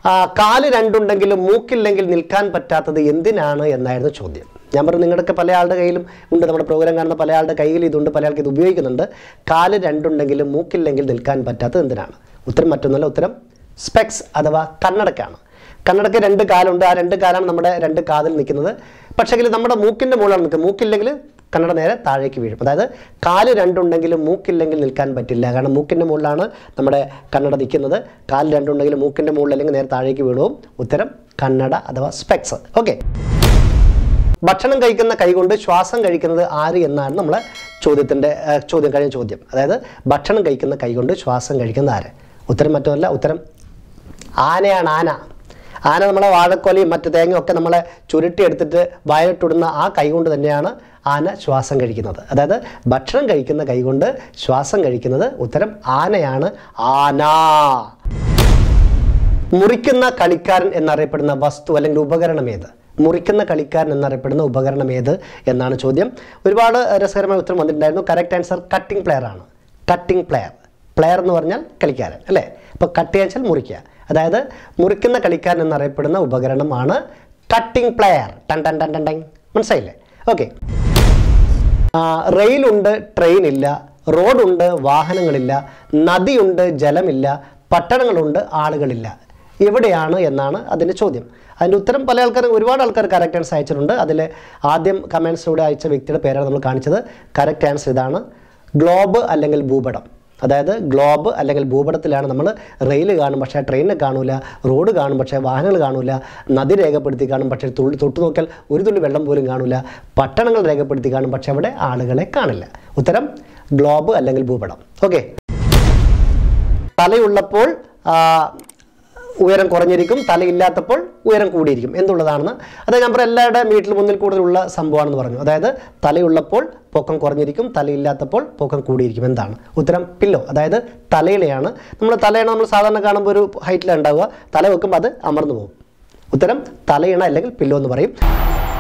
ആ, കാല് രണ്ടുണ്ടെങ്കിലും മൂക്കില്ലെങ്കിൽ നിൽക്കാൻ പറ്റാത്തത് എന്തിനാണ് എന്നായിരുന്നു ചോദ്യം ഞാൻ പറഞ്ഞു നിങ്ങളുടെയൊക്കെ പല ആളുടെ കയ്യിലും ഉണ്ട് നമ്മുടെ പ്രോഗ്രാം കാണുന്ന പല ആളുടെ കയ്യിൽ ഇതുണ്ട് പല ആൾക്ക് ഇത് ഉപയോഗിക്കുന്നുണ്ട് കാല് രണ്ടുണ്ടെങ്കിലും മൂക്കില്ലെങ്കിൽ നിൽക്കാൻ പറ്റാത്തത് എന്തിനാണ് ഉത്തരം മറ്റൊന്നുമല്ല ഉത്തരം സ്പെക്സ് അഥവാ കണ്ണടക്കാണ് കണ്ണടക്ക് രണ്ട് കാലുണ്ട് ആ രണ്ട് കാലാണ് നമ്മുടെ രണ്ട് കാതിൽ നിൽക്കുന്നത് പക്ഷേങ്കിൽ നമ്മുടെ മൂക്കിൻ്റെ മുകളിലാണ് നിൽക്കുന്നത് മൂക്കില്ലെങ്കിൽ കണ്ണട നേരെ താഴേക്ക് വീഴും അതായത് കാല് രണ്ടുണ്ടെങ്കിലും മൂക്കില്ലെങ്കിൽ നിൽക്കാൻ പറ്റില്ല കാരണം മൂക്കിൻ്റെ മുകളിലാണ് നമ്മുടെ കണ്ണട നിൽക്കുന്നത് കാല് രണ്ടുണ്ടെങ്കിലും മൂക്കിൻ്റെ മുകളിൽ അല്ലെങ്കിൽ നേരെ താഴേക്ക് വീഴും ഉത്തരം കണ്ണട അഥവാ സ്പെക്സ് ഓക്കെ ഭക്ഷണം കഴിക്കുന്ന കൈകൊണ്ട് ശ്വാസം കഴിക്കുന്നത് ആര് എന്നാണ് നമ്മളെ ചോദ്യത്തിൻ്റെ ഏഹ്, ചോദ്യം കഴിഞ്ഞ ചോദ്യം അതായത് ഭക്ഷണം കഴിക്കുന്ന കൈകൊണ്ട് ശ്വാസം കഴിക്കുന്ന ആര് ഉത്തരം മറ്റൊന്നല്ല ഉത്തരം ആനയാണ് ആന ആന നമ്മളെ വാഴക്കൊലയും മറ്റു തേങ്ങയും ഒക്കെ നമ്മളെ ചുരുട്ടിയെടുത്തിട്ട് വയലിട്ടിടുന്ന ആ കൈ കൊണ്ട് തന്നെയാണ് ആന ശ്വാസം കഴിക്കുന്നത് അതായത് ഭക്ഷണം കഴിക്കുന്ന കൈ കൊണ്ട് ശ്വാസം കഴിക്കുന്നത് ഉത്തരം ആനയാണ് ആന മുറിക്കുന്ന കളിക്കാരൻ എന്നറിയപ്പെടുന്ന വസ്തു അല്ലെങ്കിൽ ഉപകരണം ഏത് മുറിക്കുന്ന കളിക്കാരൻ എന്നറിയപ്പെടുന്ന ഉപകരണം ഏത് എന്നാണ് ചോദ്യം ഒരുപാട് രസകരമായ ഉത്തരം വന്നിട്ടുണ്ടായിരുന്നു കറക്റ്റ് ആൻസർ കട്ടിംഗ് പ്ലെയർ ആണ് കട്ടിംഗ് പ്ലെയർ പ്ലെയർ എന്ന് പറഞ്ഞാൽ കളിക്കാരൻ അല്ലേ അപ്പോൾ കട്ട് ചെയ്യാൻ വെച്ചാൽ മുറിക്കുക അതായത് മുറിക്കുന്ന കളിക്കാരൻ എന്നറിയപ്പെടുന്ന ഉപകരണമാണ് കട്ടിംഗ് പ്ലെയർ ടൺ ടൺ ടൺ ടൺ ടൺ മനസ്സിലായില്ലേ ഓക്കെ റെയിലുണ്ട് ട്രെയിൻ ഇല്ല റോഡുണ്ട് വാഹനങ്ങളില്ല നദിയുണ്ട് ജലമില്ല പട്ടണങ്ങളുണ്ട് ആളുകളില്ല എവിടെയാണ് എന്നാണ് അതിൻ്റെ ചോദ്യം അതിൻ്റെ ഉത്തരം പല ആൾക്കാരും ഒരുപാട് ആൾക്കാർ കറക്റ്റ് ആൻസർ അയച്ചിട്ടുണ്ട് അതിൽ ആദ്യം കമൻസിലൂടെ അയച്ച വ്യക്തിയുടെ പേരാണ് നമ്മൾ കാണിച്ചത് കറക്റ്റ് ആൻസർ ഇതാണ് ഗ്ലോബ് അല്ലെങ്കിൽ ഭൂപടം അതായത് ഗ്ലോബ് അല്ലെങ്കിൽ ഭൂപടത്തിലാണ് നമ്മൾ റെയിൽ കാണും പക്ഷേ ട്രെയിനിനെ കാണൂല റോഡ് കാണും പക്ഷേ വാഹനങ്ങൾ കാണൂല നദി രേഖപ്പെടുത്തി കാണും പക്ഷേ തുള്ളി തൊട്ട് നോക്കിയാൽ ഒരു തുള്ളി വെള്ളം പോലും കാണൂല പട്ടണങ്ങൾ രേഖപ്പെടുത്തി കാണും പക്ഷേ അവിടെ ആളുകളെ കാണില്ല ഉത്തരം ഗ്ലോബ് അല്ലെങ്കിൽ ഭൂപടം ഓക്കെ തലയുള്ളപ്പോൾ ആ, ഉയരം കുറഞ്ഞിരിക്കും തലയില്ലാത്തപ്പോൾ ഉയരം കൂടിയിരിക്കും എന്നുള്ളതാണെന്ന് അത് ഞാൻ പറയാം എല്ലാവരുടെ വീട്ടിൽ മുന്നിൽ കൂടുതലുള്ള സംഭവമാണെന്ന് പറഞ്ഞു അതായത് തലയുള്ളപ്പോൾ പൊക്കം കുറഞ്ഞിരിക്കും തലയില്ലാത്തപ്പോൾ പൊക്കം കൂടിയിരിക്കും എന്താണ് ഉത്തരം പില്ലോ അതായത് തലയിണയാണ് നമ്മൾ തലയിണ നമ്മൾ സാധാരണ കാണുമ്പോൾ ഒരു ഹൈറ്റിലാണ് ഉണ്ടാവുക തല വെക്കുമ്പോൾ അത് അമർന്നു പോകും ഉത്തരം തലയിണ അല്ലെങ്കിൽ പില്ലോ എന്ന് പറയും